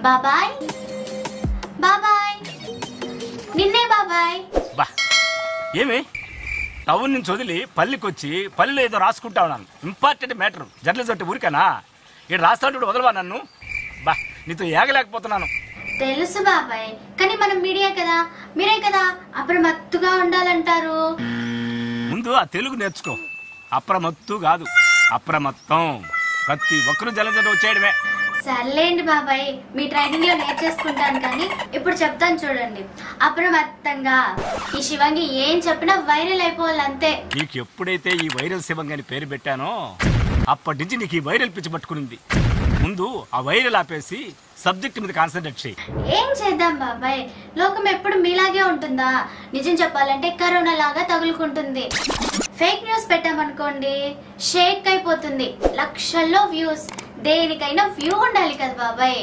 బాబాయ్ బాబాయ్ నిన్నే బాబాయ్ బా ఏమి టౌన్ నుంచి వదిలి పల్లికి వచ్చి పల్లెలో ఏదో రాసుకుంటా ఉన్నాను ఇంపార్టెంట్ మ్యాటర్ జర్నలిజం అంటే ఊరికేనా ఇక్కడ రాస్తాంటే వదలవా నన్ను బా నీతో ఏగలేకపోతున్నాను తెలుసు బాబాయ్ కానీ మనం మీడియా కదా మీరే కదా అప్రమత్తుగా ఉండాలంటారు ముందు ఆ తెలుగు నేర్చుకో అప్రమత్తు కాదు అప్రమత్తం ప్రతి ఒక్కరూ జలజల వచ్చేయడమే సర్లేండి బాబాయ్ మీ ట్రైనింగ్ లో నేర్చేసుకుంటాను కానీ ఇప్పుడు చెప్తాను చూడండి అప్రమత్తంగా ఈ శివంగి ఏం చెప్పినా వైరల్ అయిపోవాలి అంతే నీకు ఎప్పుడైతే ఈ వైరల్ శివంగా అని పేరు పెట్టానో అప్పటి నుంచి నీకు ఈ వైరల్ పిచ్చి పట్టుకునింది ముందు ఆ వైరల్ ఆపేసి సబ్జెక్ట్ మీద కాన్సన్ట్రేట్ చేయి ఏం చేద్దాం బాబాయ్ లోకం ఎప్పుడు మీలాగే ఉంటుందా నిజం చెప్పాలంటే కరోనా లాగా తగులుకుంటుంది ఫేక్ న్యూస్ పెట్టామనుకోండి షేక్ అయిపోతుంది లక్షల్లో వ్యూస్ దేనికైనా వ్యూ ఉండాలి కదా బాబాయ్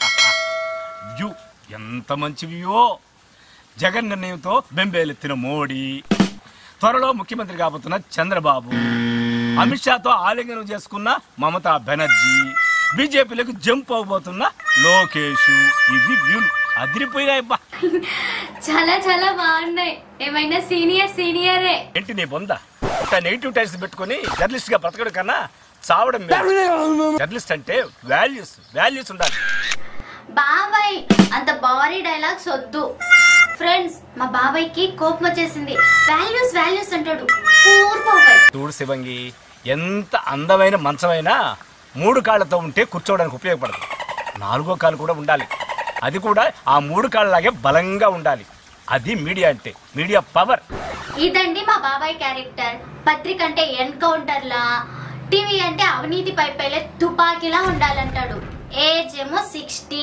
వ్యూ ఎంత మంచి వ్యూ జగన్ నిర్ణయంతో బెంబేలెత్తిన మోడీ త్వరలో ముఖ్యమంత్రి కాబోతున్న చంద్రబాబు అమిత్ షాతో ఆలింగనం చేసుకున్న మమతా బెనర్జీ బీజేపీలకు జంప్ అవబోతున్న లోకేష్ ఇవి వ్యూలు అదిరిపోయినాయబ్బా చాలా చాలా బాగున్నాయి ఏమైనా సీనియర్ సీనియరే ఏంటి నీ బొంద ఒక నెగిటివ్ టైల్స్ పెట్టుకొని జర్నలిస్ట్ గా బ్రతకడం కన్నా చావడం మేలు. జర్నలిస్ట్ అంటే వాల్యూస్ వాల్యూస్ ఉండాలి బాబాయ్ అంత బారీ డైలాగ్స్ వద్దు ఫ్రెండ్స్ మా బాబాయ్కి కోపం వచ్చేసింది వాల్యూస్ వాల్యూస్ అంటాడు పూర్ బాబాయ్ చూడు శివంగి ఎంత అందమైన మంచమైనా మూడు కాళ్ళతో ఉంటే కూర్చోవడానికి ఉపయోగపడదు నాలుగో కాలు కూడా ఉండాలి అది కూడా ఆ మూడు కాళ్ళలాగే బలంగా ఉండాలి అది మీడియా అంటే మీడియా పవర్ ఇదండి మా బాబాయ్ క్యారెక్టర్ పత్రిక అంటే ఎన్కౌంటర్ లా టీవీ అంటే అవినీతి పైపైలే తుపాకీలా ఉండాలంటాడు ఏజ్ ఏమో sixty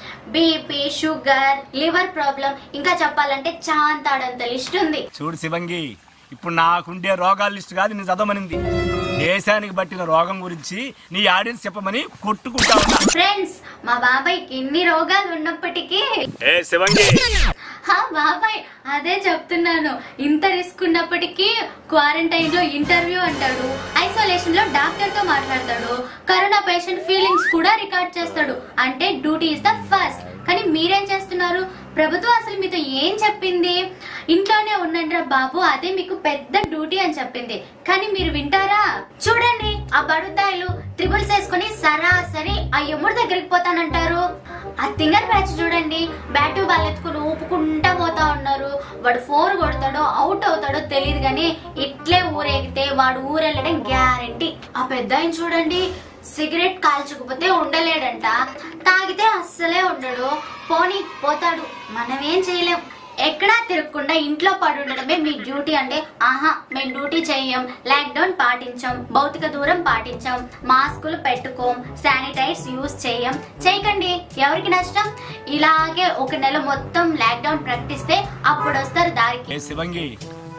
BP sugar liver problem ఇంకా చెప్పాలంటే చాంతాడంత లిస్ట్ ఉంది చూడు శివంగి ఇప్పుడు నాకుండే రోగాల లిస్ట్ కాదు నేను చదవమనింది దేశానికి పట్టిన రోగం గురించి నీ ఆడియన్స్ చెప్పమని కొట్టుకుంటా ఉన్నా ఫ్రెండ్స్ మా బాబాయ్కి ఇన్ని రోగాలు ఉన్నప్పటికీ ఏ శివంగి హా బాబాయ్ అదే చెప్తున్నాను ఇంత రిస్క్ ఉన్నప్పటికీ క్వారంటైన్ లో ఇంటర్వ్యూ అంటాడు ఐసోలేషన్ లో డాక్టర్ తో మాట్లాడతాడు కరోనా పేషెంట్ ఫీలింగ్స్ కూడా రికార్డ్ చేస్తాడు అంటే డ్యూటీ ఇస్ ద ఫస్ట్ కానీ మీరేం చేస్తున్నారు ప్రభుత్వం అసలు మీతో ఏం చెప్పింది ఇంట్లోనే ఉండండిరా బాబు అదే మీకు పెద్ద డ్యూటీ అని చెప్పింది కానీ మీరు వింటారా చూడండి ఆ బడుద్దాయిలు త్రిబుల్స్ వేసుకొని సరాసరి ఆ యముడు దగ్గరికి పోతానంటారు ఆ తింగర్ బ్యాచ్ చూడండి బ్యాటు బాల్ ఎత్తుకుని ఊపుకుంటా పోతా ఉన్నారు వాడు ఫోర్ కొడతాడో అవుట్ అవుతాడో తెలియదు కానీ ఇట్లే ఊరేగితే వాడు ఊరెళ్ళడం గ్యారంటీ ఆ పెద్ద ఆయన చూడండి సిగరెట్ కాల్చకపోతే ఉండలేడంట తాగితే అస్సలే ఉండడు పోనీ పోతాడు మనమేం చేయలేం ఎక్కడా తిరగకుండా ఇంట్లో పడి ఉండడమే మీ డ్యూటీ అంటే ఆహా మేము డ్యూటీ చెయ్యం లాక్డౌన్ పాటించాం భౌతిక దూరం పాటించాం మాస్కులు పెట్టుకోం శానిటైజ్ యూజ్ చేయం చేయకండి ఎవరికి నష్టం ఇలాగే ఒక నెల మొత్తం లాక్డౌన్ ప్రకటిస్తే అప్పుడు వస్తారు దారికి ఏ శివంగి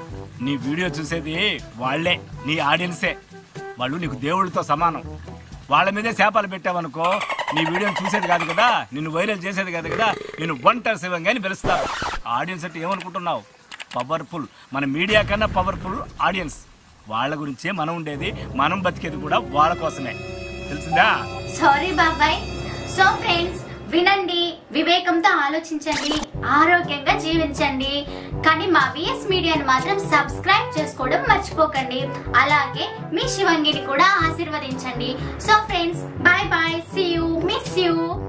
నీ వీడియో చూసేది వాళ్ళే నీ ఆడియన్సే వాళ్ళు నీకు దేవుళ్ళతో సమానం వాళ్ళ మీదే శాపాలు పెట్టావనుకో నీ వీడియోని చూసేది కాదు కదా నిన్ను వైరల్ చేసేది కాదు కదా నేను ఒంటరి శివంగా అని పిలుస్తారు ఆడియన్స్ అంటే ఏమనుకుంటున్నావు పవర్ఫుల్ మన మీడియా కన్నా పవర్ఫుల్ ఆడియన్స్ వాళ్ళ గురించే మనం ఉండేది మనం బతికేది కూడా వాళ్ళ కోసమే తెలిసిందా సారీ బాబాయ్ సో ఫ్రెండ్స్ వినండి వివేకంతో ఆలోచించండి ఆరోగ్యంగా జీవించండి కానీ మా విఎస్ మీడియాని మాత్రం సబ్స్క్రైబ్ చేసుకోవడం మర్చిపోకండి అలాగే మీ శివంగిని కూడా ఆశీర్వదించండి so friends bye bye see you miss you